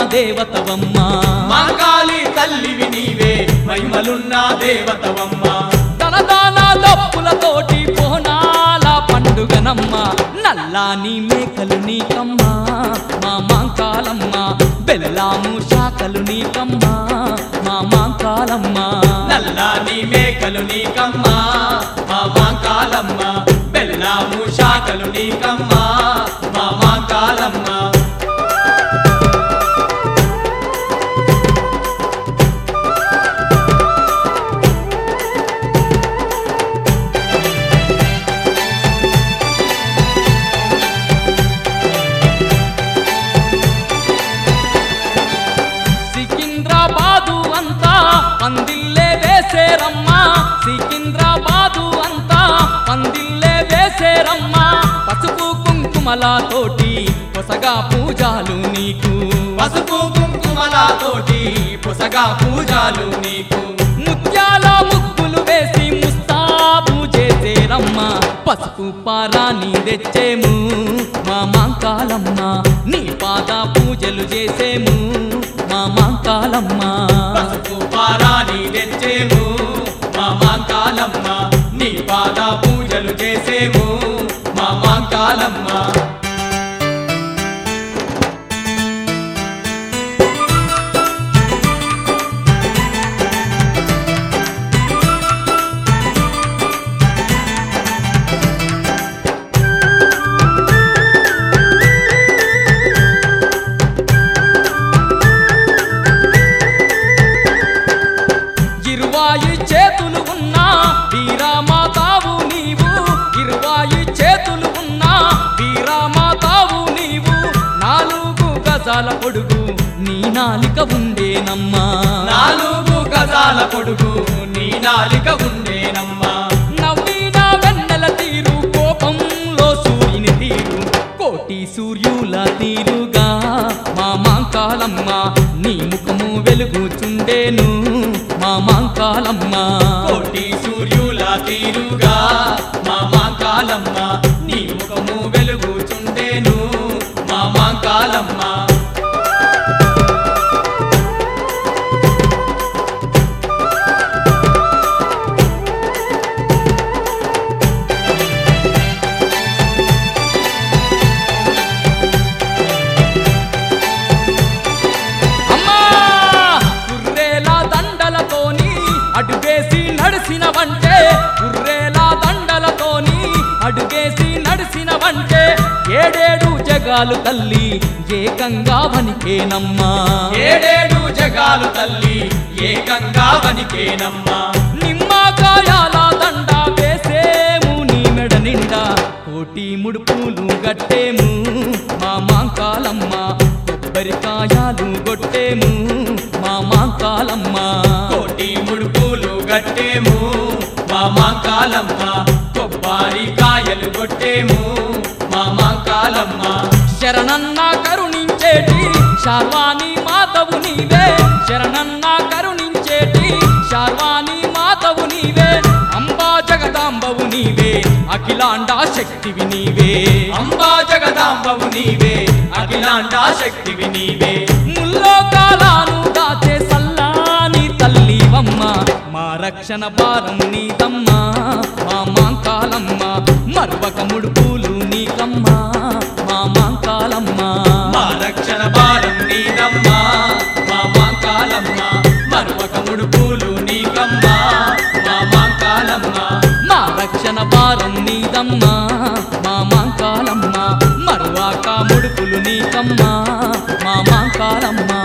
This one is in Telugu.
దేవతవమ్మ మాంకాళి తల్లివి నీవే మహిమలున్న దేవతవమ్మ తనదాన దప్పులతోటి పోనాల పండుగనమ్మ నల్లాని మేకలు నీకమ్మ మా మాంకాలమ్మ బెల్లాము శాఖలు నీకమ్మ మా మాంకాలమ్మ నల్లాని మేకలు నీకమ్మ మా మాంకాలమ్మ బెల్లాము శాఖలు నీకమ్మ మా మాంకాలమ్మ సికింద్రాబాదు అంతా పందిల్లే వేసేరమ్మా సికింద్రాబాదు అంతా పందిల్లే వేసేరమ్మా పసుపు కుంకుమలతోటి కొసగా పూజాలు నీకు పసుపు కుంకుమలతోటి పుసగా పూజాలు నీకు ముత్యాల ముగ్గులు వేసి ముస్తాబు చేసేరమ్మా పసుపు పారాని తెచ్చేము మా మాంకాలమ్మ నీ పాద పూజలు చేసేము మా మాంకాలమ్మ పసుపు పారాని తెచ్చేము మా మాంకాలమ్మ నీ పాద పూజలు చేసేము మా మాంకాలమ్మ ఇరువాయి చేతులు ఉన్నా వీరామాతావు నీవు ఇరువాయి చేతులు ఉన్నా వీరామాతావు నీవు నాలుగు గజాల పొడుగు నీ నాలిక ఉండేనమ్మా నాలుగు గజాల పొడుగు నీ నాలిక ఉండేనమ్మా నవ్విన వెన్నెల తీరు కోపంలో సూర్యుని తీరు కోటి సూర్యుల తీరుగా మా మాంకాలమ్మ నీ ముఖము వెలుగుచుండేను మా మాంకాలమ్మ కోటి సూర్యుల తీరుగా మా మాంకాలమ్మ నీ ముఖము వెలుగుచుండేను మా మాంకాలమ్మ అమ్మా కుర్రేల దండలతోని అడుగేసి నడిసిన వంటే కుర్రేల దండలతోని అడుగేసి నడిసిన వంటే ఏడేడు జగాలు తల్లి ఏకంగా వనికేనమ్మా ఏడేడు జగాలు తల్లి ఏకంగా వనికేనమ్మా నిమ్మకాయాల దండ వేసేము నీ మెడ నిండా కోటి ముడుపులు గట్టేము మా మాంకాలమ్మ కొబ్బరికాయాలు గొట్టేము మా మాంకాలమ్మ కోటి ముడుపులు గట్టేము మా మాంకాలమ్మ కొబ్బరి కాయలు కొట్టేము మా మాంకాలమ్మ శరణన్న కరుణించేటి శార్వాణి మాతవు నీవే శరణన్న కరుణించేటి శార్వాణి మాతవు నీవే అంబా జగదాంబవు నీవే అఖిలాండ శక్తివి నీవే అంబా జగదాంబవు నీవే అఖిలాండ శక్తివి నీవే ముల్లోకాలను దాచే సల్లాని తల్లివమ్మ మా రక్షణ భారం నీదమ్మ మా మాంకాలమ్మ మర్వక ముడుపులు నీకమ్మ మా మాంకాలమ్మ మా రక్షణ భారం నీదమ్మా మా మాంకాలమ్మ మరొక ముడుపులు నీకమ్మా మా మాంకాలమ్మ మా రక్షణ భారం నీదమ్మ మా మాంకాలమ్మ మరువాక ముడుపులు నీకమ్మ మా మాంకాలమ్మ